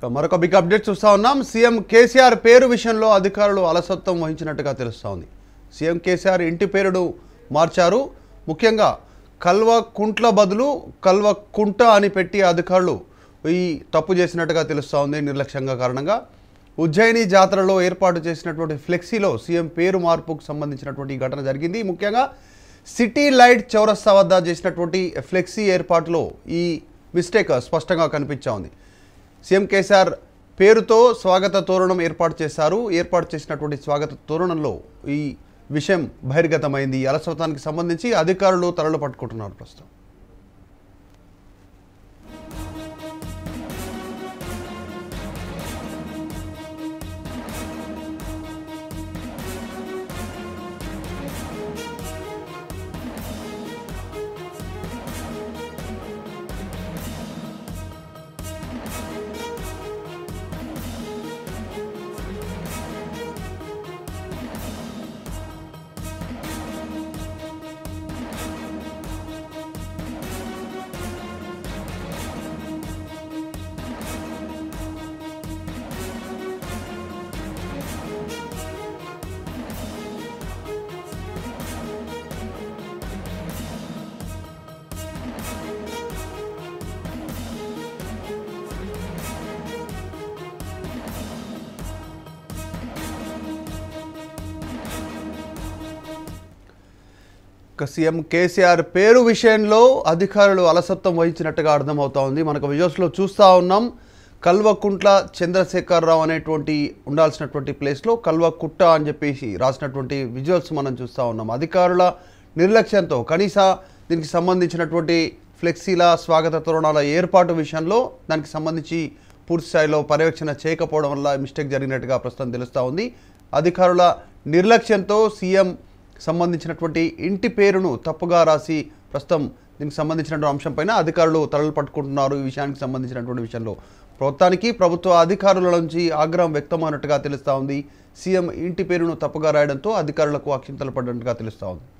ఇక మరొక big update చూస్తా ఉన్నాం సీఎం కేసీఆర్ పేరు విషయంలో అధికారులు అలసత్వం వహించినట్టుగా తెలుస్తోంది ఉంది సీఎం కేసీఆర్ ఇంటి పేరును మార్చారు ముఖ్యంగా కల్వ కుంట్ల బదులు కల్వ కుంట అని పెట్టి అధికారులు ఈ తప్పు చేసినట్టుగా తెలుస్తూ ఉంది నిర్లక్ష్యంగా కారణంగా ఉజ్జయిని జాతరలో ఏర్పాటు చేసినటువంటి ఫ్లెక్సీలో సీఎం పేరు మార్పుకు సంబంధించినటువంటి ఈ ఘటన జరిగింది ముఖ్యంగా సిటీ లైట్ చౌరస్తా వద్ద చేసినటువంటి ఫ్లెక్సీ ఏర్పాటులో ఈ మిస్టేక్ స్పష్టంగా కనిపించా ఉంది సీఎం కేసీఆర్ పేరుతో స్వాగత తోరణం ఏర్పాటు చేశారు ఏర్పాటు చేసినటువంటి స్వాగత తోరణంలో ఈ విషయం బహిర్గతమైంది ఈ అలసత్వానికి సంబంధించి అధికారులు తలలు పట్టుకుంటున్నారు ప్రస్తుతం ఇక సీఎం కేసీఆర్ పేరు విషయంలో అధికారులు అలసత్వం వహించినట్టుగా అర్థమవుతా ఉంది మనకు విజువల్స్లో చూస్తూ ఉన్నాం కల్వకుంట్ల చంద్రశేఖరరావు అనేటువంటి ఉండాల్సినటువంటి ప్లేస్లో కల్వకుట్ట అని చెప్పేసి రాసినటువంటి విజువల్స్ మనం చూస్తూ ఉన్నాం అధికారుల నిర్లక్ష్యంతో కనీస దీనికి సంబంధించినటువంటి ఫ్లెక్సీల స్వాగత తోరణాల ఏర్పాటు విషయంలో దానికి సంబంధించి పూర్తి స్థాయిలో పర్యవేక్షణ చేయకపోవడం వల్ల మిస్టేక్ జరిగినట్టుగా ప్రస్తుతం తెలుస్తూ ఉంది అధికారుల నిర్లక్ష్యంతో సీఎం సంబంధించినటువంటి ఇంటి పేరును తప్పుగా రాసి ప్రస్తుతం దీనికి సంబంధించినటువంటి అంశంపైన అధికారులు తలలు పట్టుకుంటున్నారు ఈ విషయానికి సంబంధించినటువంటి విషయంలో ప్రభుత్వానికి ప్రభుత్వ అధికారుల నుంచి ఆగ్రహం వ్యక్తమైనట్టుగా తెలుస్తూ ఉంది సీఎం ఇంటి పేరును తప్పుగా రాయడంతో అధికారులకు అక్షింతలు పడినట్టుగా తెలుస్తూ ఉంది